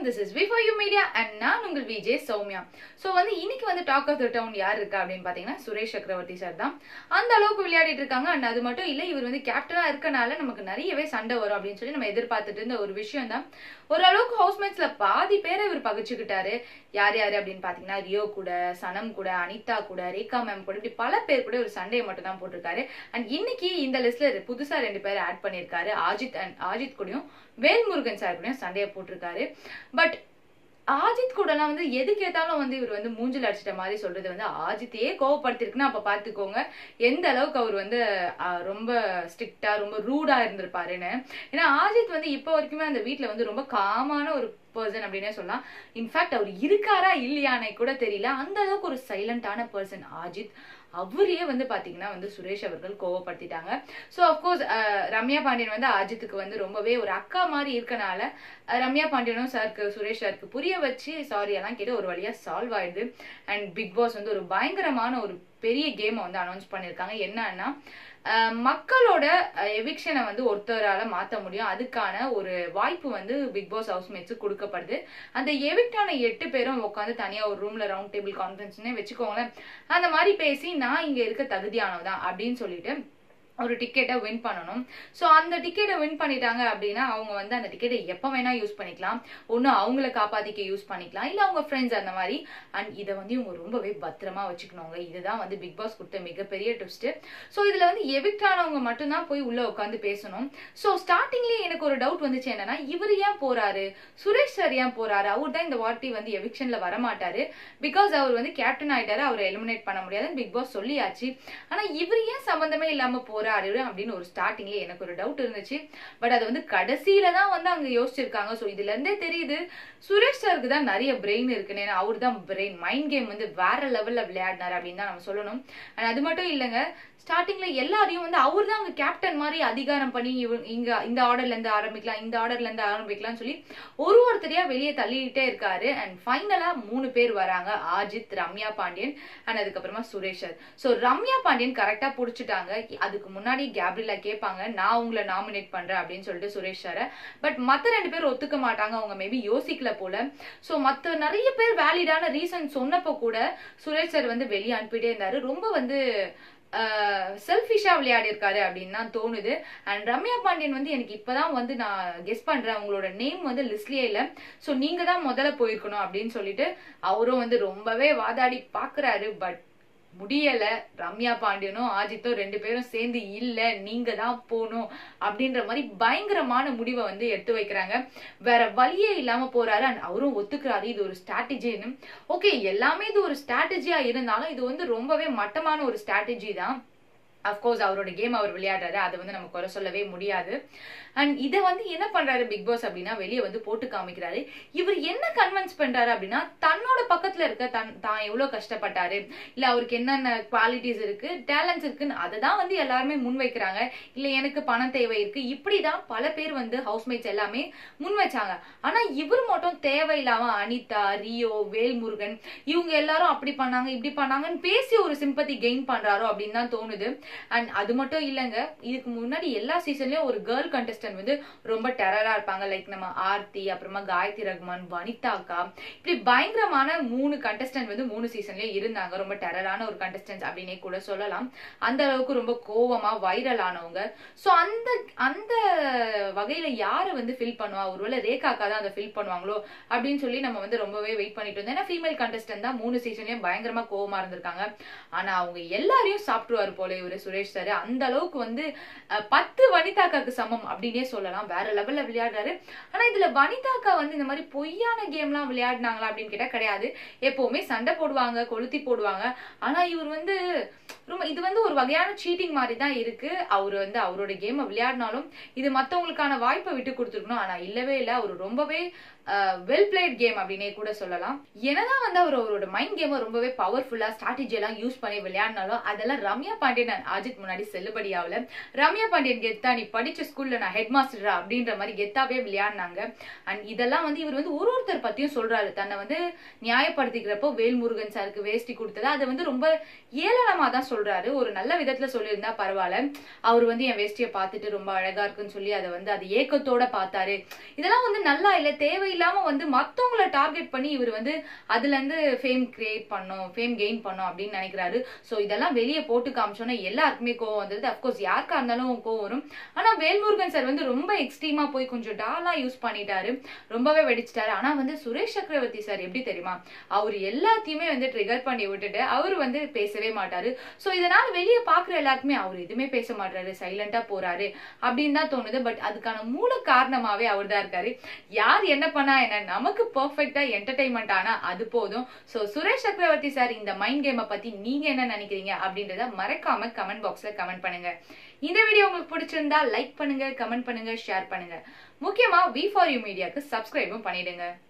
this is V for you media and நான் உங்கள் VJ Soumya so வந்து இன்னைக்கு வந்து டாக் ஆஃப் த டவுன் யார் இருக்கா அப்படின்னு பார்த்தீங்கன்னா சுரேஷ் சக்கரவர்த்தி சார் தான் அந்த அளவுக்கு விளையாடிட்டு இருக்காங்க அண்ட் அது மட்டும் இல்லை இவர் வந்து கேப்டனாக இருக்கனால நமக்கு நிறையவே சண்டை வரும் அப்படின்னு சொல்லி நம்ம எதிர்பார்த்துட்டு இருந்த ஒரு விஷயம் தான் ஓரளவுக்கு ஹவுஸ்மேட்ஸ்ல பாதி பேரை இவர் பகிச்சுக்கிட்டாரு யார் யார் அப்படின்னு பார்த்தீங்கன்னா ரியோ கூட சனம் கூட அனிதா கூட ரேகா மேம் கூட இப்படி பல பேர் கூட ஒரு சண்டையை மட்டும் தான் போட்டிருக்காரு அண்ட் இன்னைக்கு இந்த லிஸ்ட்ல புதுசா ரெண்டு பேரை ஆட் பண்ணியிருக்காரு ஆஜித் அண்ட் ஆஜித் கூடயும் வேல்முருகன் சார் கூடயும் சண்டையை போட்டிருக்காரு பட் ஆஜித் கூடலாம் வந்து எது கேட்டாலும் வந்து இவர் வந்து மூஞ்சில் அடிச்சிட்ட மாதிரி சொல்றது வந்து ஆஜித்தையே கோவப்படுத்திருக்குன்னா அப்ப பாத்துக்கோங்க எந்த அளவுக்கு அவர் வந்து அஹ், ரொம்ப ஸ்ட்ரிக்டா ரொம்ப ரூடா இருந்திருப்பாருன்னு ஏன்னா ஆஜித் வந்து இப்போ வரைக்குமே அந்த வீட்ல வந்து ரொம்ப காமான ஒரு பர்சன் அப்படின்னே சொல்லலாம் இன்ஃபேக்ட் அவர் இருக்காரா இல்லையானே கூட தெரியல அந்த அளவுக்கு ஒரு சைலண்டான பர்சன் ஆஜித் அவரையே வந்து பாத்தீங்கன்னா வந்து சுரேஷ் அவர்கள் கோவப்படுத்திட்டாங்க ஸோ அஃப்கோர்ஸ் ரம்யா பாண்டியன் வந்து அஜித்துக்கு வந்து ரொம்பவே ஒரு அக்கா மாதிரி இருக்கனால அஹ், ரம்யா பாண்டியனும் சாருக்கு சுரேஷ் சாருக்கு புரிய வச்சு சாரி எல்லாம் கேட்டு ஒரு வழியா சால்வ் ஆயிடுது அண்ட் பிக் பாஸ் வந்து ஒரு பயங்கரமான ஒரு பெரிய கேமை வந்து அனௌன்ஸ் பண்ணியிருக்காங்க என்னன்னா அஹ், மக்களோட எவிக்ஷனை வந்து ஒருத்தரால மாத்த முடியும் அதுக்கான ஒரு வாய்ப்பு வந்து பிக் பாஸ் ஹவுஸ்மேட்ஸுக்கு கொடுக்கப்படுது அந்த எவிக்டான எட்டு பேரும் உட்காந்து தனியா ஒரு ரூம்ல ரவுண்ட் டேபிள் கான்ஃபரன்ஸ்னே வச்சுக்கோங்களேன் அந்த மாதிரி பேசி நான் இங்க இருக்க தகுதியானவதான் அப்படின்னு சொல்லிட்டு ஒரு டிக்கெட்டை வின் பண்ணணும் ஸோ அந்த டிக்கெட்டை வின் பண்ணிட்டாங்க அப்படின்னா அவங்க வந்து அந்த டிக்கெட்டை எப்போ வேணா யூஸ் பண்ணிக்கலாம் ஒன்று அவங்கள காப்பாத்திக்க யூஸ் பண்ணிக்கலாம் இல்லை அவங்க ஃப்ரெண்ட்ஸ் அந்த மாதிரி அண்ட் இதை வந்து இவங்க ரொம்பவே பத்திரமா வச்சுக்கணுங்க இதுதான் வந்து பிக் பாஸ் கொடுத்த மிகப்பெரிய ட்விஸ்ட் ஸோ இதில் வந்து எவிக்ட் ஆனவங்க மட்டும்தான் போய் உள்ள உட்காந்து பேசணும் ஸோ ஸ்டார்டிங்லேயே எனக்கு ஒரு டவுட் வந்துச்சு என்னன்னா இவர் ஏன் போறாரு சுரேஷ் சார் ஏன் போறாரு அவர் தான் இந்த வாட்டி வந்து எவிக்ஷன்ல வரமாட்டாரு பிகாஸ் அவர் வந்து கேப்டன் ஆயிட்டாரு அவரை எலிமினேட் பண்ண முடியாதுன்னு பிக் பாஸ் சொல்லியாச்சு ஆனா இவர் ஏன் சம்பந்தமே இல்லாம போறாரு அப்படின்னு ஒரு ஸ்டார்டிங்ல எனக்கு ஒரு டவுட் இருந்துச்சு பட் அது வந்து கடைசியில தான் வந்து அங்க யோசிச்சிருக்காங்க ஸோ இதுல இருந்தே தெரியுது சுரேஷ் சாருக்கு தான் நிறைய பிரெயின் இருக்குன்னு ஏன்னா அவர் தான் பிரெயின் மைண்ட் கேம் வந்து வேற லெவல்ல விளையாடினார் அப்படின்னு தான் நம்ம சொல்லணும் அண்ட் அது மட்டும் இல்லைங்க ஸ்டார்டிங்ல எல்லாரையும் வந்து அவர் தான் அங்க கேப்டன் மாதிரி அதிகாரம் பண்ணி இவ- இங்க இந்த ஆர்டர்ல இருந்து ஆரம்பிக்கலாம் இந்த ஆர்டர்ல இருந்து ஆரம்பிக்கலாம்னு சொல்லி ஒரு ஒருத்தரையா வெளியே தள்ளிட்டே இருக்காரு அண்ட் ஃபைனலா மூணு பேர் வராங்க ஆஜித் ரம்யா பாண்டியன் அண்ட் அதுக்கப்புறமா சுரேஷ் சார் ஸோ ரம்யா பாண்டியன் கரெக்டா புடிச்சிட்டாங்க அதுக்கு முன்னாடி கேப்ரிலா கேட்பாங்க நான் உங்களை நாமினேட் பண்றேன் அப்படின்னு சொல்லிட்டு சுரேஷ் சாரை பட் மத்த ரெண்டு பேர் ஒத்துக்க மாட்டாங்க அவங்க மேபி யோசிக்கல போல ஸோ மத்த நிறைய பேர் வேலிடான ரீசன் சொன்னப்போ கூட சுரேஷ் சார் வந்து வெளியே அனுப்பிட்டே இருந்தாரு ரொம்ப வந்து செல்ஃபிஷா விளையாடி இருக்காரு அப்படின்னு தான் தோணுது அண்ட் ரம்யா பாண்டியன் வந்து எனக்கு இப்பதான் வந்து நான் கெஸ் பண்றேன் உங்களோட நேம் வந்து லிஸ்ட்லயே இல்ல சோ நீங்க தான் முதல்ல போயிருக்கணும் அப்படின்னு சொல்லிட்டு அவரும் வந்து ரொம்பவே வாதாடி பாக்குறாரு பட் முடியல ரம்யா பாண்டியனும் ஆஜித்தும் ரெண்டு பேரும் சேர்ந்து இல்ல நீங்க தான் போகணும் அப்படின்ற மாதிரி பயங்கரமான முடிவை வந்து எடுத்து வைக்கிறாங்க வேற வழியே இல்லாம போறாரு அண்ட் அவரும் ஒத்துக்கிறாரு இது ஒரு ஸ்ட்ராட்டஜின்னு ஓகே எல்லாமே இது ஒரு ஸ்ட்ராட்டஜியா இருந்தாலும் இது வந்து ரொம்பவே மட்டமான ஒரு ஸ்ட்ராட்டஜி தான் அஃப்கோர்ஸ் அவரோட கேம் அவர் விளையாடுறாரு அதை வந்து நம்ம குறை சொல்லவே முடியாது அண்ட் இதை வந்து என்ன பண்றாரு பிக் பாஸ் அப்படின்னா வெளியே வந்து போட்டு காமிக்கிறாரு இவர் என்ன கன்வின்ஸ் பண்றாரு அப்படின்னா தன்னோட பக்கத்துல இருக்க தன் தான் எவ்வளவு கஷ்டப்பட்டாரு இல்ல அவருக்கு என்னென்ன குவாலிட்டிஸ் இருக்கு டேலண்ட்ஸ் இருக்குன்னு அதை தான் வந்து எல்லாருமே முன் வைக்கிறாங்க இல்ல எனக்கு பணம் தேவை இருக்கு இப்படிதான் பல பேர் வந்து ஹவுஸ்மேட்ஸ் எல்லாமே முன் வச்சாங்க ஆனா இவர் மட்டும் தேவையில்லாம அனிதா ரியோ வேல்முருகன் இவங்க எல்லாரும் அப்படி பண்ணாங்க இப்படி பண்ணாங்கன்னு பேசி ஒரு சிம்பத்தி கெயின் பண்றாரோ அப்படின்னு தான் தோணுது அண்ட் அது மட்டும் இல்லைங்க இதுக்கு முன்னாடி எல்லா சீசன்லயும் ஒரு கேர்ள் கண்டஸ்டன்ட் வந்து ரொம்ப டெரரா இருப்பாங்க லைக் நம்ம ஆர்த்தி அப்புறமா காயத்ரி ரகுமான் வனிதா அக்கா இப்படி பயங்கரமான மூணு கண்டஸ்டன்ட் வந்து மூணு சீசன்லயும் இருந்தாங்க ரொம்ப டெரரான ஒரு கண்டஸ்டன்ட் அப்படின்னே கூட சொல்லலாம் அந்த அளவுக்கு ரொம்ப கோவமா வைரல் ஆனவங்க சோ அந்த அந்த வகையில யாரை வந்து ஃபில் பண்ணுவா ஒருவேளை ரேகாக்கா தான் அதை ஃபில் பண்ணுவாங்களோ அப்படின்னு சொல்லி நம்ம வந்து ரொம்பவே வெயிட் பண்ணிட்டு இருந்தோம் ஏன்னா ஃபீமேல் கண்டஸ்டன்ட் தான் மூணு சீசன்லயும் பயங்கரமா கோவமா இருந்திருக்காங்க ஆனா அவங்க எல்லாரையும் சாப்பிட்டுருவாரு போல இவரு சுரேஷ் சார் அந்த அளவுக்கு வந்து அஹ், பத்து வனிதாக்காக்கு சமம் அப்படின்னே சொல்லலாம் வேற லெவல்ல விளையாடுறாரு ஆனா இதுல வனிதாக்கா வந்து இந்த மாதிரி பொய்யான கேம்லாம் விளையாடினாங்களா அப்படின்னு கேட்டா கிடையாது எப்பவுமே சண்டை போடுவாங்க கொளுத்தி போடுவாங்க ஆனா இவர் வந்து ரொம்ப இது வந்து ஒரு வகையான சீட்டிங் மாதிரி தான் இருக்கு அவர் வந்து அவரோட கேமை விளையாடினாலும் இது மத்தவங்களுக்கான வாய்ப்பை விட்டு கொடுத்துருக்கணும் ஆனா இல்லவே இல்லை அவர் ரொம்பவே வெல் பிளேட் கேம் அப்படின்னே கூட சொல்லலாம் என்னதான் வந்து அவர் அவரோட மைண்ட் கேமை ரொம்பவே பவர்ஃபுல்லா ஸ்ட்ராட்டஜி எல்லாம் யூஸ் பண்ணி விளையாடினாலும் அதெல்லாம் ரம்யா பாண்டியன் and அஜித் முன்னாடி செல்லுபடி ஆகல ரம்யா பாண்டியன் கெத்தா நீ படிச்ச ஸ்கூல்ல நான் ஹெட் மாஸ்டரா அப்படின்ற மாதிரி கெத்தாவே விளையாடினாங்க அண்ட் இதெல்லாம் வந்து இவர் வந்து ஒரு ஒருத்தர் பத்தியும் சொல்றாரு தன்னை வந்து நியாயப்படுத்திக்கிறப்போ வேல்முருகன் சாருக்கு வேஷ்டி கொடுத்தது அதை வந்து ரொம்ப ஏளனமா தான் சொல்றாரு ஒரு நல்ல விதத்துல சொல்லியிருந்தா பரவாயில்ல அவர் வந்து என் வேஷ்டியை பார்த்துட்டு ரொம்ப அழகா இருக்குன்னு சொல்லி அதை வந்து அது ஏக்கத்தோட பார்த்தாரு இதெல்லாம் வந்து நல்லா இல்ல தேவை தேவையில்லாம வந்து மத்தவங்கள டார்கெட் பண்ணி இவர் வந்து அதுல இருந்து ஃபேம் கிரியேட் பண்ணும் ஃபேம் கெயின் பண்ணும் அப்படின்னு நினைக்கிறாரு சோ இதெல்லாம் வெளியே போட்டு காமிச்சோன்னா எல்லாருக்குமே கோவம் வந்தது அப்கோர்ஸ் யாருக்கா இருந்தாலும் கோவம் வரும் ஆனா வேல்முருகன் சார் வந்து ரொம்ப எக்ஸ்ட்ரீமா போய் கொஞ்சம் டாலா யூஸ் பண்ணிட்டாரு ரொம்பவே வெடிச்சிட்டாரு ஆனா வந்து சுரேஷ் சக்கரவர்த்தி சார் எப்படி தெரியுமா அவர் எல்லாத்தையுமே வந்து ட்ரிகர் பண்ணி விட்டுட்டு அவர் வந்து பேசவே மாட்டாரு சோ இதனால வெளியே பாக்குற எல்லாருக்குமே அவர் எதுவுமே பேச மாட்டாரு சைலண்டா போறாரு அப்படின்னு தான் தோணுது பட் அதுக்கான மூல காரணமாவே அவர் தான் இருக்காரு யார் என்ன பண்ணா என்ன நமக்கு பெர்ஃபெக்டா என்டர்டைன்மெண்ட் ஆனா அது போதும் சோ சுரேஷ் சக்கரவர்த்தி சார் இந்த மைண்ட் கேமை பத்தி நீங்க என்ன நினைக்கிறீங்க அப்படின்றத மறக்காம கமெண்ட் பாக்ஸ்ல கமெண்ட் பண்ணுங்க இந்த வீடியோ உங்களுக்கு பிடிச்சிருந்தா லைக் பண்ணுங்க கமெண்ட் பண்ணுங்க ஷேர் பண்ணுங்க முக்கியமா வி ஃபார் யூ மீடியாக்கு சப்ஸ்கிரைபும் பண்ணிடுங்க